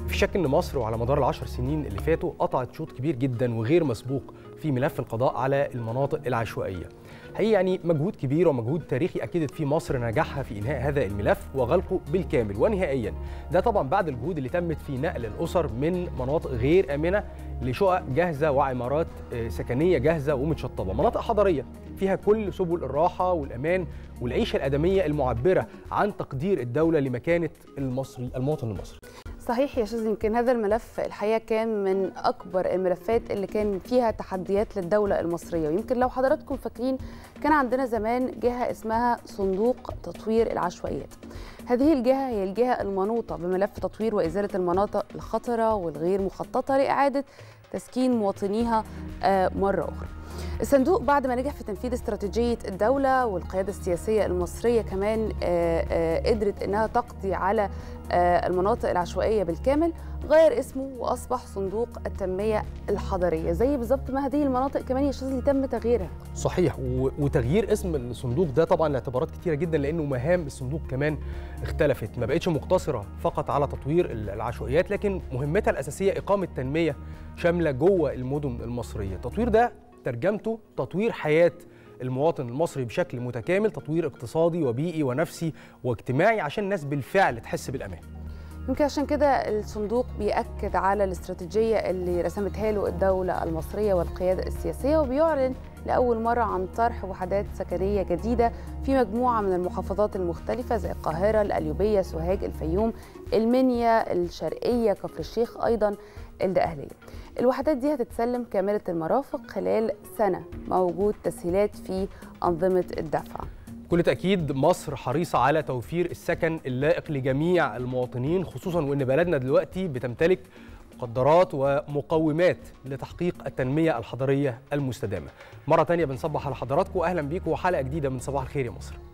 في شك ان مصر وعلى مدار العشر سنين اللي فاتوا قطعت شوط كبير جدا وغير مسبوق في ملف القضاء على المناطق العشوائيه هي يعني مجهود كبير ومجهود تاريخي اكدت فيه مصر نجاحها في انهاء هذا الملف وغلقه بالكامل ونهائيا ده طبعا بعد الجهود اللي تمت في نقل الاسر من مناطق غير امنه لشقق جاهزه وعمارات سكنيه جاهزه ومتشطبه مناطق حضريه فيها كل سبل الراحه والامان والعيشه الادميه المعبره عن تقدير الدوله لمكانه المصري المواطن المصري صحيح يا شاذ يمكن هذا الملف الحقيقه كان من اكبر الملفات اللي كان فيها تحديات للدوله المصريه ويمكن لو حضراتكم فاكرين كان عندنا زمان جهه اسمها صندوق تطوير العشوائيات هذه الجهه هي الجهه المنوطه بملف تطوير وازاله المناطق الخطره والغير مخططه لاعاده تسكين مواطنيها مره اخرى الصندوق بعد ما نجح في تنفيذ استراتيجية الدولة والقيادة السياسية المصرية كمان قدرت أنها تقضي على المناطق العشوائية بالكامل غير اسمه وأصبح صندوق التنمية الحضرية زي بالظبط ما هذه المناطق كمان يا شاذلي تم تغييرها صحيح وتغيير اسم الصندوق ده طبعا لاعتبارات كتيرة جدا لأنه مهام الصندوق كمان اختلفت ما بقتش مقتصرة فقط على تطوير العشوائيات لكن مهمتها الأساسية إقامة تنمية شاملة جوه المدن المصرية التطوير ده ترجمته تطوير حياة المواطن المصري بشكل متكامل تطوير اقتصادي وبيئي ونفسي واجتماعي عشان الناس بالفعل تحس بالأمان يمكن عشان كده الصندوق بيأكد على الاستراتيجية اللي رسمتها له الدولة المصرية والقيادة السياسية وبيعلن لأول مرة عن طرح وحدات سكنية جديدة في مجموعة من المحافظات المختلفة زي القاهرة، القليوبية، سوهاج، الفيوم، المنيا، الشرقية، كفر الشيخ أيضا الدقهلية. الوحدات دي هتتسلم كاملة المرافق خلال سنة مع وجود تسهيلات في أنظمة الدفع. بكل تأكيد مصر حريصة على توفير السكن اللائق لجميع المواطنين خصوصا وإن بلدنا دلوقتي بتمتلك مقدرات ومقومات لتحقيق التنمية الحضرية المستدامة مرة تانية بنصبح على حضراتكم أهلا بيكم وحلقة جديدة من صباح الخير يا مصر